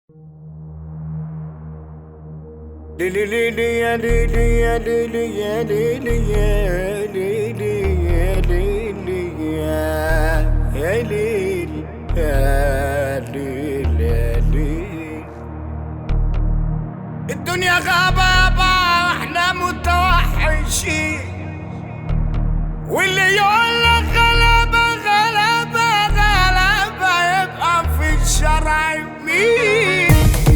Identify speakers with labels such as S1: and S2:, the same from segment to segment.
S1: ليلي ليلي يا ليلي يا ليلي يا ليلي يا ليلي يا ليلي يا يا ليلي يا ليلي يا ليلي الدنيا غابة يابا واحنا متوحشين واللي يقول لك غلبة غلبة غلبة يبقى في الشرع مين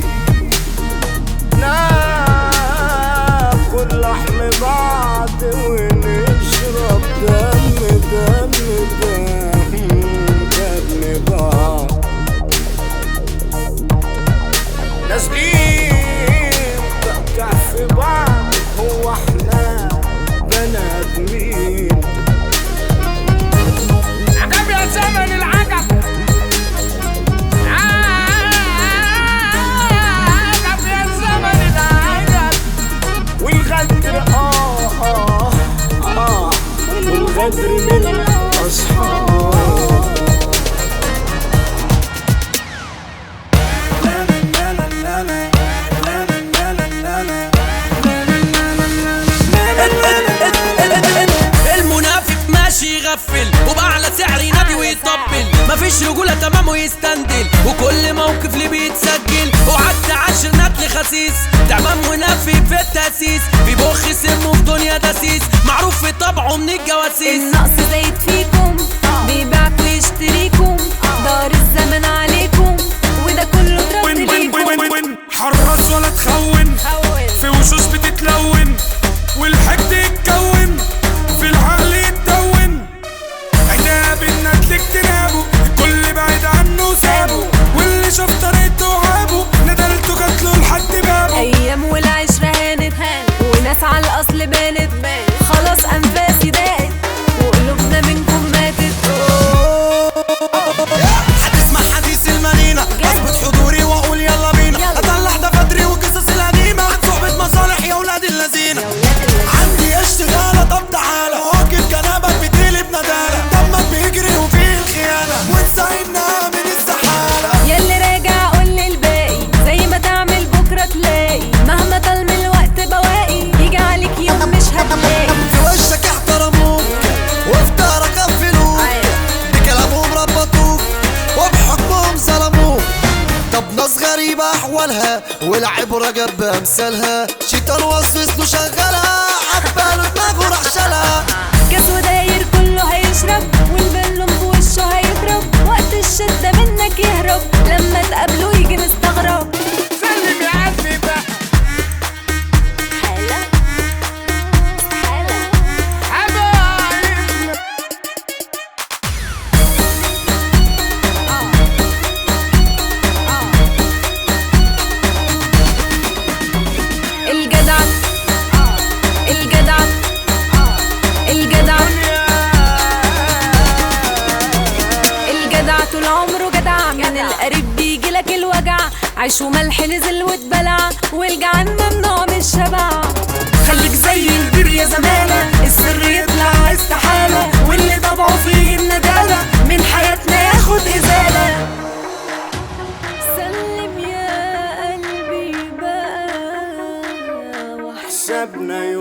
S1: ناكل لحم بعض ونشرب دم دم دم دم بعض نازلين نقطع في بعض هو احنا بني ادمين عجب يا زمن العجب عجب يا زمن العجب والغدر اه اه اه والغدر من الاصحاب
S2: المنافق ماشي يغفل وبأعلى سعر ينادي ويطبل مفيش رجولة تمام ويستندل وكل موقف ليه بيتسجل وعدت عشر نتل خسيس تمام منافق في التأسيس بيبخ سمه في دنيا دسيس معروف في طبعه من الجواسيس
S3: النقص زايد فيكم بيبيعك ويشتريكم دار الزمن عليكم وده كله ترد
S4: وين وين
S3: ليكم
S4: وين وين وين حرص ولا تخون في وشوش بتتلون والحقد يتكون في العقل يتدون عتاب النتل اجتنابه الكل بعيد عنه سابه واللي شاف طريقته وهابه ندلته قتله لحد بابه
S3: ايام والعشرة هانت وناس على الاصل بانت خلاص انفاسي ضاقت وقلوبنا منكم ماتت
S2: هتسمع حديث المدينة اثبت حضوري واقول يلا بينا
S3: يلا.
S2: اطلع دفاتري وقصص القديمة صحبة مصالح يا ولاد اللذينة عندي اشتغالة طب تعالى واقف جنابك بتقلب ندالة دمك بيجري وفيه الخيانة وتساعدنا من الزحالة
S3: ياللي راجع قول لي الباقي زي ما تعمل بكره تلاقي مهما طال من الوقت بواقي يجي عليك يوم مش هتلاقي
S2: في وشك احترموك وفي دارك غفلوك بكلامهم ربطوك وبحكمهم ظلموك طب ناس غريبة أحوالها والعبرة جاب أمثالها شيطان وسوس له شغالها عباله دماغه راح شالها
S3: كاس وداير كله هيشرب والبلوم في وشه هيضرب وقت الشدة منك يهرب لما تقابله يجي مستغرب
S1: سلم يا قلبي بقى
S3: حالة حالة
S1: حبايبنا
S3: الجدع الجدع الجدع الجدع طول عمره جدع من القريب بيجي لك الوجع عيش وملح نزل واتبلع والجعان ممنوع من الشبع خليك زي البير يا زمالة السر يطلع استحالة واللي طبعه فيه الندالة من حياتنا ياخد إزالة سلم يا قلبي بقى وحش
S1: حسابنا